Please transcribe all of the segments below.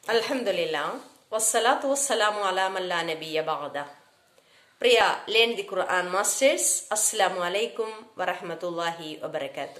അൽഹംദുലില്ലാ വസ്സലാത്തു വസ്സലാമു അലാ മല്ലാ നബിയ ബഅദ പ്രിയ ലേൺ ദി ഖുർആൻ മാസ്റ്റേഴ്സ് അസ്സലാമു അലൈക്കും വറഹ്മത്തുള്ളാഹി വബറകാത്തു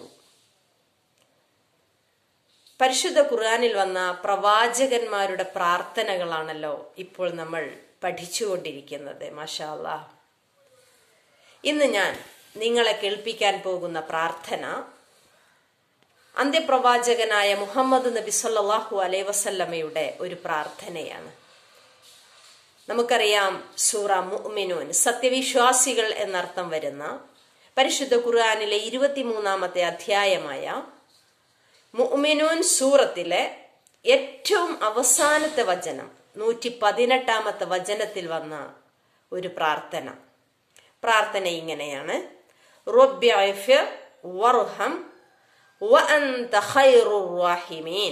പരിശുദ്ധ ഖുർആനിൽ വന്ന പ്രവാചകന്മാരുടെ പ്രാർത്ഥനകളാണല്ലോ ഇപ്പോൾ നമ്മൾ പഠിച്ചുകൊണ്ടിരിക്കുന്നത് മാഷാ അല്ലാ ഇന്ന് ഞാൻ നിങ്ങളെ കേൾപ്പിക്കാൻ പോകുന്ന പ്രാർത്ഥന അന്ത്യപ്രവാചകനായ മുഹമ്മദ് നബി സല്ലാഹു അലൈ വസല്ലമയുടെ ഒരു പ്രാർത്ഥനയാണ് നമുക്കറിയാം സൂറ മുഅ്മിനൂൻ സത്യവിശ്വാസികൾ എന്നർത്ഥം വരുന്ന പരിശുദ്ധ ഖുർആാനിലെ ഇരുപത്തിമൂന്നാമത്തെ അധ്യായമായ മുഅ്മിനൂൻ സൂറത്തിലെ ഏറ്റവും അവസാനത്തെ വചനം നൂറ്റി പതിനെട്ടാമത്തെ വചനത്തിൽ വന്ന ഒരു പ്രാർത്ഥന പ്രാർത്ഥന ഇങ്ങനെയാണ് റബ്ബിഅഫിർ വർഹം വഅന്ത ഖൈറുർ റാഹിമീൻ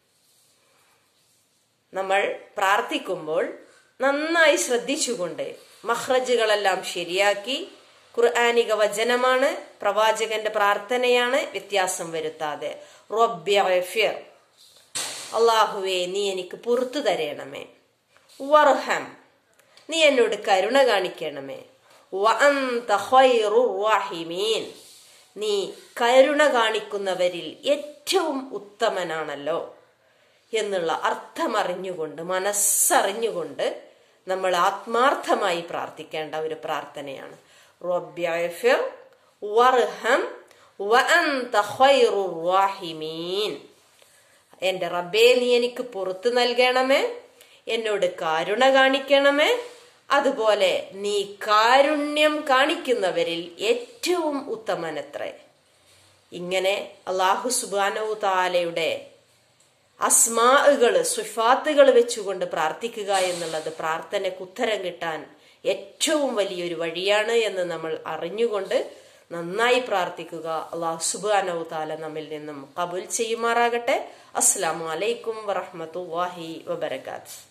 നമ്മൾ പ്രാർത്ഥിക്കുമ്പോൾ നന്നായി ശ്രദ്ധിച്ചുകൊണ്ട് മഹ്റജുകളെല്ലാം ശരിയാക്കി ഖുർആാനിക വചനമാണ് പ്രവാചകന്റെ പ്രാർത്ഥനയാണ് വ്യത്യാസം വരുത്താതെ റബ്ബിഅഫിർ അള്ളാഹുവേ നീ എനിക്ക് പുറത്തു തരയണമേ വർഹം നീ എന്നോട് കരുണ കാണിക്കണമേ വഅന്ത ഖൈറുർ റാഹിമീൻ നീ കരുണ കാണിക്കുന്നവരിൽ ഏറ്റവും ഉത്തമനാണല്ലോ എന്നുള്ള അർത്ഥമറിഞ്ഞുകൊണ്ട് മനസ്സറിഞ്ഞുകൊണ്ട് നമ്മൾ ആത്മാർത്ഥമായി പ്രാർത്ഥിക്കേണ്ട ഒരു പ്രാർത്ഥനയാണ് എന്റെ റബ്ബേ നീ എനിക്ക് പുറത്തു നൽകണമേ എന്നോട് കാരുണ കാണിക്കണമേ അതുപോലെ നീ കാരുണ്യം കാണിക്കുന്നവരിൽ ഏറ്റവും ഉത്തമനത്രേ ഇങ്ങനെ അള്ളാഹു സുബാനോ താലയുടെ അസ്മാകള് സുഫാത്തുകൾ വെച്ചുകൊണ്ട് പ്രാർത്ഥിക്കുക എന്നുള്ളത് പ്രാർത്ഥനയ്ക്ക് ഉത്തരം കിട്ടാൻ ഏറ്റവും വലിയൊരു വഴിയാണ് എന്ന് നമ്മൾ അറിഞ്ഞുകൊണ്ട് നന്നായി പ്രാർത്ഥിക്കുക അള്ളാഹു സുബാനോ താല നമ്മിൽ നിന്നും കബുൽ ചെയ്യുമാറാകട്ടെ അസ്സാം വലൈക്കും വറഹമത്തല്ലാഹി വബർക്കാത്ത്